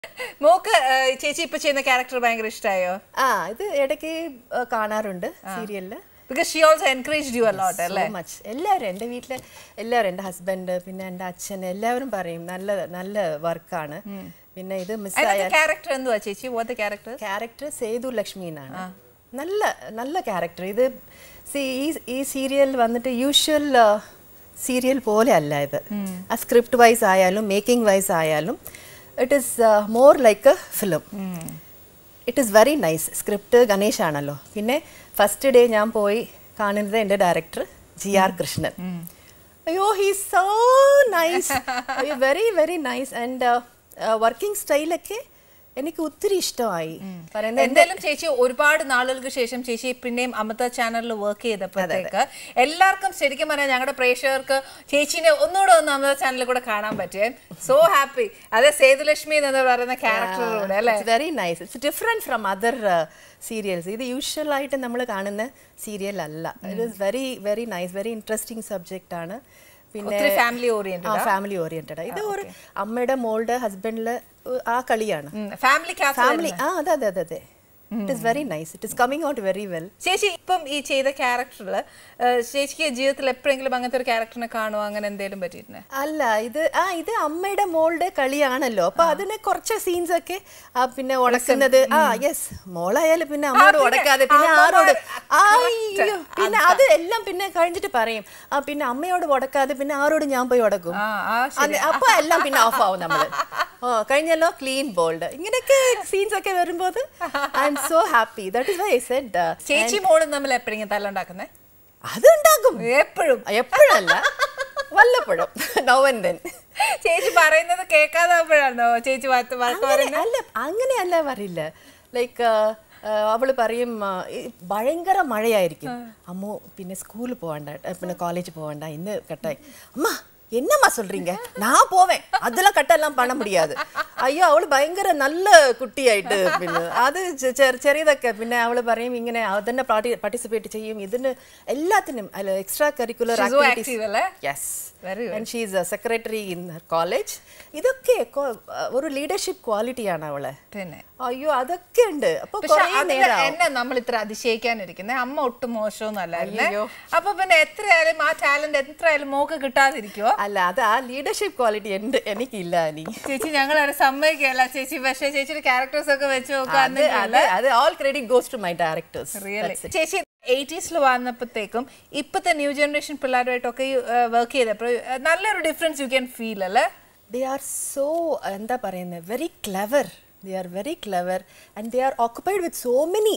Mock ആ, ചേച്ചി ഇപ്പൊ ചെയ്യുന്ന ക്യാരക്ടർ ഭയങ്കര ഇഷ്ടമായോ ആ ഇത് ഇടയ്ക്ക് ആ, കാണാറുണ്ട് സീരിയലില് because she also encourage you a lot അല്ലേ സോ മച്ച് എല്ലാവരും എൻ്റെ വീട്ടിലെ എല്ലാവരും എൻ്റെ ഹസ്ബൻഡ് പിന്നെ എൻ്റെ അച്ഛൻ എല്ലാവരും പറയും നല്ല നല്ല വർക്കാണ് പിന്നെ ഇത് മിസ്സായ അതിനകത്ത് ക്യാരക്ടർ എന്തുവാ ചേച്ചി what character character Sethu Lakshmi എന്നാണ് നല്ല നല്ല ക്യാരക്ടർ ഇത് see, ഈ ഈ സീരിയൽ വന്നിട്ട് യൂഷ്വൽ സീരിയൽ പോലെ അല്ല ഇത് ആ സ്ക്രിപ്റ്റ് വൈസ് ആയാലും മേക്കിംഗ് വൈസ് ആയാലും it is more like a film it is very nice script Ganesh ആണല്ലോ പിന്നെ ഫസ്റ്റ് ഡേ ഞാൻ പോയി കാണുന്നത് എൻ്റെ ഡയറക്ടർ ജി ആർ കൃഷ്ണൻ അയ്യോ ഹീ സോ നൈസ് അയ്യോ very very nice and working സ്റ്റൈലൊക്കെ എനിക്ക് ഒത്തിരി ഇഷ്ടമായി പറയുന്നത് എന്തായാലും ചേച്ചി ഒരുപാട് നാളുകൾക്ക് ശേഷം ചേച്ചി പിന്നെയും അമൃത ചാനലിൽ വർക്ക് ചെയ്തപ്പോഴത്തേക്ക് എല്ലാവർക്കും ശരിക്കും പറഞ്ഞാൽ ഞങ്ങളുടെ പ്രേക്ഷകർക്ക് ചേച്ചീനെ ഒന്നുകൂടെ ഒന്ന് അമൃത ചാനലിൽ കൂടെ കാണാൻ പറ്റിയേ സോ ഹാപ്പി അതെ സേതുലക്ഷ്മി എന്ന് പറയുന്ന ക്യാരക്ടറിലൂടെ അല്ലേ it's very nice it's different from other serials ഇത് യൂഷ്വൽ ആയിട്ട് നമ്മൾ കാണുന്ന സീരിയൽ അല്ല it is very very nice very interesting subject ആണ് ഒത്തിരി family oriented ആ ഫാമിലി ഓറിയന്റഡ് ഇത് ഒരു അമ്മയുടെ മോളുടെ ഹസ്ബൻഡിലെ ആ കളിയാണ് ഫാമിലി ഫാമിലി ആ അതെ അതെ അതെ അതെ it is very nice it is coming out very well ചേച്ചി ഇപ്പം ഈ ചെയ്ത ക്യാരക്ടറിൽ ചേച്ചിക്ക് ജീവിതത്തിൽ എപ്പോഴെങ്കിലും അങ്ങനത്തെ ഒരു ക്യാരക്ടറിനെ കാണുമോ അങ്ങനെ എന്തെങ്കിലും പറ്റിയിട്ടുണ്ടോ അല്ല ഇത് ആ ഇത് അമ്മയുടെ മോളുടെ കളിയാണല്ലോ അപ്പൊ അതിന് കുറച്ച് സീൻസ് ഒക്കെ ആ, പിന്നെ ഉടക്കുന്നത് ആ യെസ് മോളായാലും പിന്നെ അമ്മയോട് പിന്നെ ഉടക്കാതെ പിന്നെ അമ്മമാര് ആരോട് correct. അയ്യോ പിന്നെ അത് എല്ലാം പിന്നെ കഴിഞ്ഞിട്ട് പറയും ആ പിന്നെ അമ്മയോട് ഉടക്കാതെ പിന്നെ ആരോട് ഞാൻ പോയി ഉടക്കും ആ ആ അത് അപ്പൊ എല്ലാം പിന്നെ ഓഫ് ആവും നമ്മള് ഓ കഴിഞ്ഞല്ലോ ക്ലീൻ ബോൾഡ് ഇങ്ങനെയൊക്കെ സീൻസ് ഒക്കെ വരുമ്പോൾ I'm so happy that is why I said ചേച്ചി മോളും തമ്മിൽ എപ്പോഴെങ്കിലും തല്ലുണ്ടാക്കുന്നേ അത് ഉണ്ടാക്കും എപ്പോഴും എപ്പോഴല്ല വല്ലപ്പോഴും നോ ആൻഡ് ദെൻ ചേച്ചി പറയുന്നത് കേൾക്കാതാകുമ്പോഴാണോ ചേച്ചി വഴക്ക് വഴക്ക് അങ്ങനെ പറയുന്നത് അല്ല അങ്ങനെയല്ല പറയില്ല ലൈക്ക് അവള് പറയും ആ, ഈ ഭയങ്കര മഴയായിരിക്കും അമ്മു പിന്നെ സ്കൂളിൽ പോകണ്ട ഏ, പിന്നെ കോളേജ് പോകണ്ട ഇന്ന് കട്ടായി അമ്മ என்னம்மா சொல்றீங்க நான் போவேன் அதெல்லாம் கட்டெல்லாம் பண்ண முடியாது അയ്യോ അവള് ഭയങ്കര നല്ല കുട്ടിയായിട്ട് പിന്നെ അത് ചെ- ചെ- ചെറിയതൊക്കെ പിന്നെ അവള് പറയും ഇങ്ങനെ അതിനെ പാർട്ടിസിപ്പേറ്റ് ചെയ്യും ഇതിന് എല്ലാത്തിനും അല്ല extra curricular She's so active അല്ലേ? Yes Very good. And she's a secretary in college ഇതൊക്കെ കൊ- ഒരു ലീഡർഷിപ്പ് ക്വാളിറ്റിയാണ് അവള് പിന്നെ അയ്യോ അതൊക്കെ ഉണ്ട് അപ്പൊ പക്ഷെ കുറേ അതില് നേരം എന്നെ നമ്മൾ ഇത്ര അതിശയിക്കാനിരിക്കുന്നത് അമ്മ ഒട്ടും മോശമൊന്നും അല്ലായിരുന്നേ അയ്യോ. അപ്പൊ പിന്നെ എത്രയായാലും ആ ടാലന്റ് എത്രയായാലും മോക്ക് കിട്ടാതിരിക്കുവോ അല്ല അത് ആ ലീഡർഷിപ്പ് ക്വാളിറ്റി ഉണ്ട് എനിക്കില്ല അനി ചേച്ചി ഞങ്ങൾ അവിടെ സമ്മതിക്കല്ല ചേച്ചി പക്ഷേ ചേച്ചിയുടെ ക്യാരക്ടേഴ്സ് ഒക്കെ വെച്ച് അത് നോക്കുക അത് അത് all credit goes to my directors really ചേച്ചി എയ്റ്റീസിൽ വന്നപ്പോഴത്തേക്കും ഇപ്പോഴത്തെ ന്യൂ ജനറേഷൻ പിള്ളേരുമായിട്ടൊക്കെ വർക്ക് ചെയ്തപ്പോൾ നല്ലൊരു ഡിഫറൻസ് യു ക്യാൻ ഫീൽ അല്ലേ ദേ ആർ സോ എന്താ പറയുന്നത് very clever they are very clever and they are occupied with so many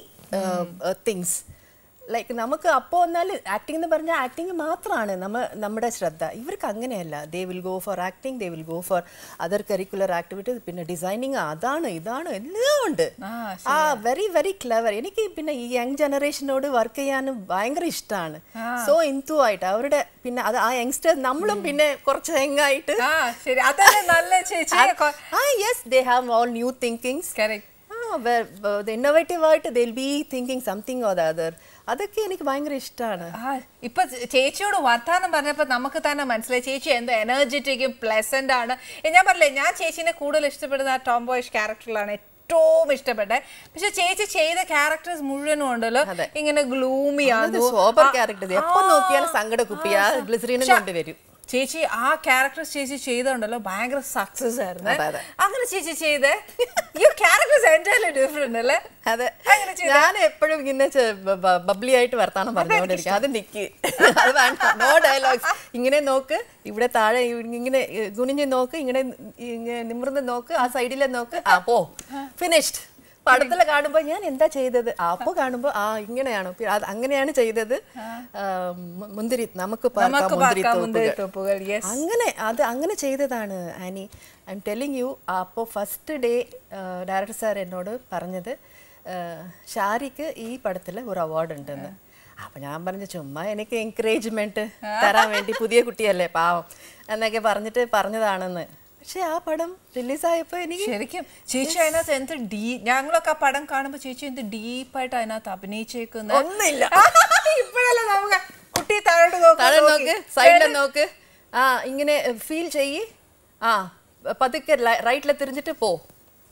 things like നമുക്ക് അപ്പോൾ വന്നാൽ ആക്ടിംഗ് എന്ന് പറഞ്ഞാൽ ആക്ടിങ് മാത്രമാണ് നമ്മ നമ്മുടെ ശ്രദ്ധ ഇവർക്ക് അങ്ങനെയല്ല they will go for acting they will go for other curricular activities പിന്നെ ഡിസൈനിങ് അതാണ് ഇതാണ് എല്ലാം ഉണ്ട് ആ, ആ വെരി വെരി ക്ലെവർ എനിക്ക് പിന്നെ ഈ യങ് ജനറേഷനോട് വർക്ക് ചെയ്യാനും ഭയങ്കര ഇഷ്ടമാണ് സോ ഇൻതു ആയിട്ട് അവരുടെ പിന്നെ അത് ആ യങ്സ്റ്റർ നമ്മളും പിന്നെ കുറച്ച് യങ്ങായിട്ട് ആ ശരി അതല്ലേ നല്ല ചേച്ചി ആ yes they have all new thinkings correct innovative ആയിട്ട് they'll be thinking something or other അതൊക്കെ എനിക്ക് ഭയങ്കര ഇഷ്ടമാണ് ആ ഇപ്പൊ ചേച്ചിയോട് വർത്താനം പറഞ്ഞപ്പോ നമുക്ക് തന്നെ മനസ്സിലായി ചേച്ചി എന്ത് എനർജറ്റിക്കും പ്ലസന്റ് ആണ് ഏ, ഞാൻ പറഞ്ഞില്ലേ ഞാൻ ചേച്ചിനെ കൂടുതൽ ഇഷ്ടപ്പെടുന്ന ആ ടോം ബോയ്ഷ് ക്യാരക്ടറിലാണ് ഏറ്റവും ഇഷ്ടപ്പെട്ടത് പക്ഷെ ചേച്ചി ചെയ്ത ക്യാരക്ടേഴ്സ് മുഴുവനും ഉണ്ടല്ലോ അതെ. ഇങ്ങനെ ഗ്ലൂമി സോബർ ക്യാരക്ടർ എപ്പോ നോക്കിയാലും സങ്കട കുപ്പിയാ ഗ്ലിസറിനും കൊണ്ടുവരും ചേച്ചി ആ ക്യാരക്ടർ ചേച്ചി ചെയ്തുണ്ടല്ലോ ഭയങ്കര സക്സസ് ആയിരുന്നു അതെ, അതെ. അങ്ങനെ ചേച്ചി ചെയ്തേ ഈ ക്യാരക്ടേഴ്സ് എൻറ്റയർലി ഡിഫറെന്റ് അല്ലേ അതെ അങ്ങനെ ചെയ്ത ഞാൻ എപ്പോഴും ഇങ്ങനെ ബബ്ലി ആയിട്ട് വർത്താനം പറഞ്ഞുകൊണ്ടിരിക്കും അത് നിക്ക് അത് വേണ്ട നോ ഡയലോഗ്സ് ഇങ്ങനെ നോക്ക് ഇവിടെ താഴെ ഇങ്ങനെ കുനിഞ്ഞ് നോക്ക് ഇങ്ങനെ ഇങ്ങനെ നിമിർന്ന് നോക്ക് ആ സൈഡിലെ നോക്ക് ആ പോ ഫിനിഷ്ഡ് പടത്തിൽ കാണുമ്പോൾ ഞാൻ എന്താ ചെയ്തത് ആ, അപ്പൊ കാണുമ്പോൾ ആ ഇങ്ങനെയാണോ പി- അത് അങ്ങനെയാണ് ചെയ്തത് ആ, മു- മുന്തിരി നമുക്ക് പാർക്കാം നമുക്ക് മുന്തിരി പാർക്കാം മുന്തിരി തോപ്പുകൾ. തോപ്പുകൾ, yes. അങ്ങനെ അത് അങ്ങനെ ചെയ്തതാണ് ആനി ഐ എം ടെലിങ് യു അപ്പോൾ ഫസ്റ്റ് ഡേ ഡയറക്ടർ സാർ എന്നോട് പറഞ്ഞത് ആ, ഷാരിക്ക് ഈ പടത്തിൽ ഒരു അവാർഡ് ഉണ്ടെന്ന് അപ്പൊ ഞാൻ പറഞ്ഞു ചുമ്മാ എനിക്ക് എൻകറേജ്മെന്റ് തരാൻ വേണ്ടി പുതിയ കുട്ടിയല്ലേ പാവം എന്നൊക്കെ പറഞ്ഞിട്ട് പറഞ്ഞതാണെന്ന് പക്ഷെ ആ പടം റിലീസായപ്പോ എനിക്ക് ശരിക്കും ചേച്ചി അതിനകത്ത് എന്ത് ഡീ ഞങ്ങളൊക്കെ ആ പടം കാണുമ്പോ ചേച്ചി എന്ത് ഡീപ്പായിട്ട് അതിനകത്ത് അഭിനയിച്ചേക്കുന്ന ഒന്നുമില്ല ഇപ്പോഴല്ലേ നമുക്ക് കുട്ടി താഴോട്ട് നോക്ക്, താഴെ നോക്കി. നോക്ക് സൈഡിലെ നോക്ക് ആ ഇങ്ങനെ ഫീൽ ചെയ്യ് ആ പതുക്കെ റൈറ്റിലെ തിരിഞ്ഞിട്ട് പോ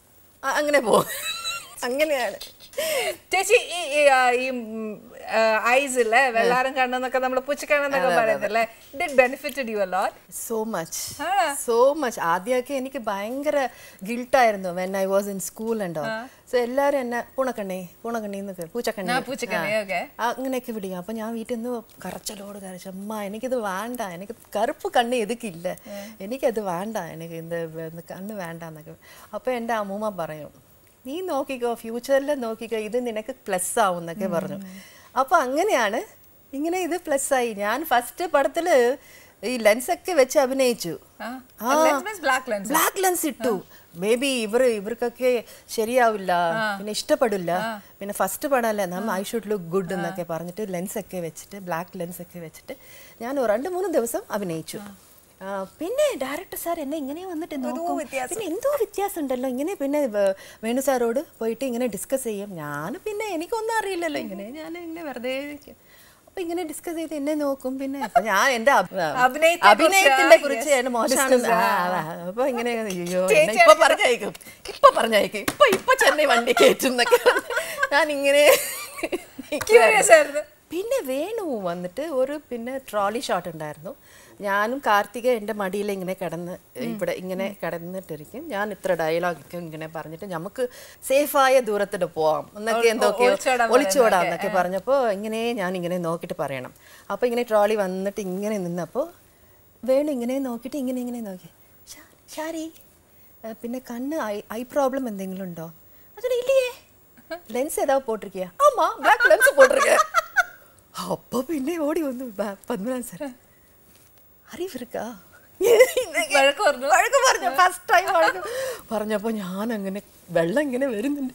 അ- അങ്ങനെ പോകും അങ്ങനെയാണ് ചേച്ചി ഈ ഈ, ആ, ഈ ഐസ് ഇല്ലേ വെള്ളാരം കണ്ണെന്നൊക്കെ നമ്മൾ പൂച്ചക്കണ്ണെന്നൊക്കെ പറയുന്നല്ലേ did benefited you a lot so much ആ. സോ മച്ച് ആദ്യമൊക്കെ എനിക്ക് ഭയങ്കര ഗിൽട്ടായിരുന്നു when I was in school ഉണ്ടോ സോ എല്ലാവരും എന്നെ പൂണക്കണ്ണി പൂണക്കണ്ണി എന്നൊക്കെ പൂച്ചക്കണ്ണി ആ, പൂച്ചക്കണ്ണി, ആ. okay. ആ, അങ്ങനെയൊക്കെ വിളിക്കും അപ്പൊ ഞാൻ വീട്ടിൽ നിന്ന് കറച്ചലോട് കരച്ചു അമ്മ എനിക്കിത് വേണ്ട എനിക്ക് കറുപ്പ് കണ്ണ് എതുക്കില്ല എനിക്കത് വേണ്ട എനിക്ക് ഇത് വേ- ഇത് കണ്ണ് വേണ്ട എന്നൊക്കെ അപ്പൊ എൻ്റെ അമ്മൂമ്മ പറയും നീ നോക്കിക്കോ ഫ്യൂച്ചറിൽ നോക്കിക്കോ ഇത് നിനക്ക് പ്ലസ് ആവും എന്നൊക്കെ പറഞ്ഞു അപ്പൊ അങ്ങനെയാണ് ഇങ്ങനെ ഇത് പ്ലസ് ആയി ഞാൻ ഫസ്റ്റ് പടത്തില് ഈ ലെൻസ് ഒക്കെ വെച്ച് അഭിനയിച്ചു ബ്ലാക്ക് ലെൻസ് ബ്ലാക്ക് ലെൻസ് ഇട്ടു മേ ബി ഇവർ ഇവർക്കൊക്കെ ശരിയാവില്ല പിന്നെ ഇഷ്ടപ്പെടില്ല പിന്നെ ഫസ്റ്റ് പടമല്ലേ നമ്മ ഐ ഷുഡ് ലുക്ക് ഗുഡ് എന്നൊക്കെ പറഞ്ഞിട്ട് ലെൻസ് ഒക്കെ വെച്ചിട്ട് ബ്ലാക്ക് ലെൻസ് ഒക്കെ വെച്ചിട്ട് ഞാൻ ഒരു രണ്ട് മൂന്ന് ദിവസം അഭിനയിച്ചു ആ, പിന്നെ ഡയറക്ടർ സാർ എന്നെ ഇങ്ങനെ വന്നിട്ട് നോക്കും പിന്നെ എന്തോ വ്യത്യാസം ഉണ്ടല്ലോ ഇങ്ങനെ പിന്നെ വേ- വേണു സാറോട് പോയിട്ട് ഇങ്ങനെ ഡിസ്കസ് ചെയ്യും ഞാൻ പിന്നെ എനിക്കൊന്നും അറിയില്ലല്ലോ ഇങ്ങനെ ഞാൻ ഇങ്ങനെ വെറുതെ ഇരിക്കും. അപ്പൊ ഇങ്ങനെ ഡിസ്കസ് ചെയ്ത് എന്നെ നോക്കും പിന്നെ അപ്പൊ ഞാൻ എന്റെ അഭി- അഭിനയത്തെ അഭിനയത്തിന്റെ കുറിച്ച്, കുറിച്ച് എന്നെ മോശമാണ് discuss, ആ, ആ. ആ, അപ്പൊ ഇങ്ങനെ അയ്യോ എന്നെ ഇപ്പൊ പറഞ്ഞയക്കും ഇപ്പൊ പറഞ്ഞയക്കും ഇപ്പൊ ഇപ്പൊ ചെന്നൈ വണ്ടി കയറ്റുന്നൊക്കെ ഞാൻ ഇങ്ങനെ ക്യൂരിയസ് ആയിരുന്നു പിന്നെ വേണു വന്നിട്ട് ഒരു പിന്നെ ട്രോളി ഷോട്ട് ഉണ്ടായിരുന്നു ഞാനും കാർത്തിക എൻ്റെ മടിയിൽ ഇങ്ങനെ കിടന്ന് ഇവിടെ ഇങ്ങനെ കിടന്നിട്ടിരിക്കും ഞാൻ ഇത്ര ഡയലോഗൊക്കെ ഇങ്ങനെ പറഞ്ഞിട്ട് നമുക്ക് സേഫായ ദൂരത്തിന് പോവാം എന്നൊക്കെ എന്തൊക്കെയോ ഒളിച്ചോടാൻ ഒളിച്ചോടാം എന്നൊക്കെ പറഞ്ഞപ്പോൾ ഇങ്ങനെ ഞാൻ ഇങ്ങനെ നോക്കിയിട്ട് പറയണം അപ്പോൾ ഇങ്ങനെ ട്രോളി വന്നിട്ട് ഇങ്ങനെ നിന്നപ്പോൾ വേണു ഇങ്ങനെ നോക്കിയിട്ട് ഇങ്ങനെ ഇങ്ങനെ നോക്കി "ഷാ- ഷാരി ആ, പിന്നെ കണ്ണ് ഐ ഐ പ്രോബ്ലം എന്തെങ്കിലും ഉണ്ടോ അതിന് ഇല്ലയേ ലെൻസ് ഏതാ പോട്ടിരിക്കുക ആമാ ബ്ലാക്ക് ലെൻസ് പോട്ടിരിക്കുക അപ്പൊ പിന്നെ ഓടി വന്നു ബ- പത്മനാഭൻ സാർ അറിവ് இருக்கா വഴക്ക് പറഞ്ഞു വഴക്ക് പറഞ്ഞു ഫസ്റ്റ് ടൈം വഴക്ക് പറഞ്ഞപ്പോ ഞാൻ അങ്ങനെ വെള്ളം ഇങ്ങനെ വരുന്നുണ്ട്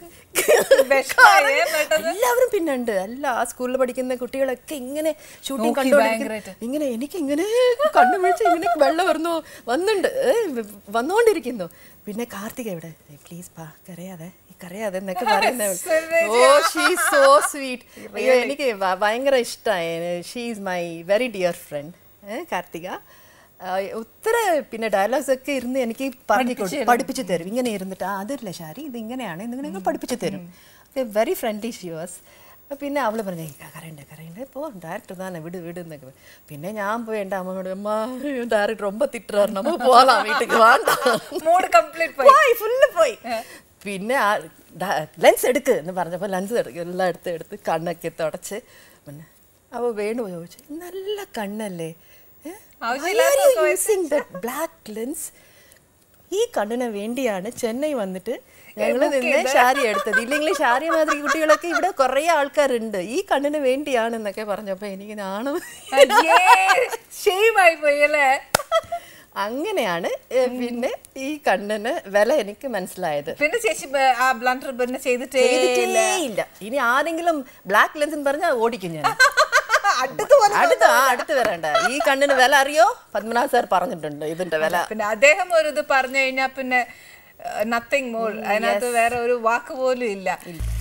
വിഷമായേ പെട്ടെന്ന്? എല്ലാവരും പിന്നെ ഉണ്ട് അല്ല ആ സ്കൂളിൽ പഠിക്കുന്ന കുട്ടികളൊക്കെ ഇങ്ങനെ ഷൂട്ടിംഗ് നോക്കി കണ്ടോണ്ടിരിക്കും ഭയങ്കരായിട്ട്. ഇങ്ങനെ എനിക്ക് ഇങ്ങനെ കണ്ണു വീഴ്ച ഇങ്ങനെ വെള്ളം വരുന്നു വന്നുണ്ട് ഏ, വന്നുകൊണ്ടിരിക്കുന്നു പിന്നെ കാർത്തിക ഇവിടെ പ്ലീസ് പാ കരയാതെ ഈ കരയാതെ എന്നൊക്കെ പറയുന്നവൾ ഓ ഷീ സോ സ്വീറ്റ് അയ്യോ എനിക്ക് ഭ- ഭയങ്കര ഇഷ്ടമായി she is my very dear friend Karthika ആ, ഒത്തിരി പിന്നെ ഡയലോഗ്സ് ഒക്കെ ഇരുന്ന് എനിക്ക് പറഞ്ഞു കൊടുക്കും പഠിപ്പിച്ചു തരും ഇങ്ങനെ ഇരുന്നിട്ട് ആ അതില്ല ഷാരി ഇത് ഇങ്ങനെയാണ് ഇതിങ്ങനെ പഠിപ്പിച്ചു തരും വെരി ഫ്രണ്ട്ലി ഷി വാസ് പിന്നെ അവള് പറഞ്ഞു "ഏയ് കരയണ്ട കരയണ്ട പോ ഡയറക്ടർ தானே விடு விடு എന്നൊക്കെ പിന്നെ ഞാൻ പോയി എൻ്റെ അമ്മയോട് അമ്മ ഡയറക്ടർ ரொம்ப திட்டுறாரு நம்ம போகலாம் வீட்டுக்கு வேண்டாம் മൂഡ് കംപ്ലീറ്റ് പോയി പോയി ഫുള്ള് പോയി പിന്നെ ലെൻസ് എടുക്ക് എന്ന് പറഞ്ഞപ്പോൾ ലെൻസ് എടുക്കും എല്ലാം എടുത്ത് എടുത്ത് കണ്ണൊക്കെ തുടച്ച് പിന്നെ അപ്പോൾ വേണു ചോദിച്ചു നല്ല കണ്ണല്ലേ യൂസിങ് ദ ബ്ലാക്ക് ലെൻസ് ഈ കണ്ണിന് വേണ്ടിയാണ് ചെന്നൈ വന്നിട്ട് ഞങ്ങൾ നിന്ന് ഷാരി എടുത്തത് ഇല്ലെങ്കിൽ ഷാരി മാതിരി കുട്ടികളൊക്കെ ഇവിടെ കുറേ ആൾക്കാരുണ്ട് ഈ കണ്ണിന് വേണ്ടിയാണെന്നൊക്കെ പറഞ്ഞപ്പോൾ എനിക്ക് നാണം ഷെയിം ആയി പോയി അല്ലേ അങ്ങനെയാണ് ഏ, പിന്നെ ഈ കണ്ണിന് വില എനിക്ക് മനസ്സിലായത് പിന്നെ ചേച്ചി ബ- ആ ബ്ലണ്ടർ പിന്നെ ചെയ്തിട്ടേ ചെയ്തിട്ടേ ഇല്ല ഇനി ആരെങ്കിലും ബ്ലാക്ക് ലെൻസ് എന്ന് പറഞ്ഞാൽ ഓടിക്കും ഞാൻ അടുത്ത് വന്ന് അടുത്ത ആ അടുത്ത് വരണ്ട ഈ കണ്ണിന് വില അറിയോ പത്മനാഭ് സാർ പറഞ്ഞിട്ടുണ്ട് ഇതിന്റെ വില പിന്നെ അദ്ദേഹം ഒരു ഇത് പറഞ്ഞു കഴിഞ്ഞാൽ പിന്നെ നത്തിങ് മോർ അതിനകത്ത് വേറെ ഒരു വാക്ക് പോലും ഇല്ല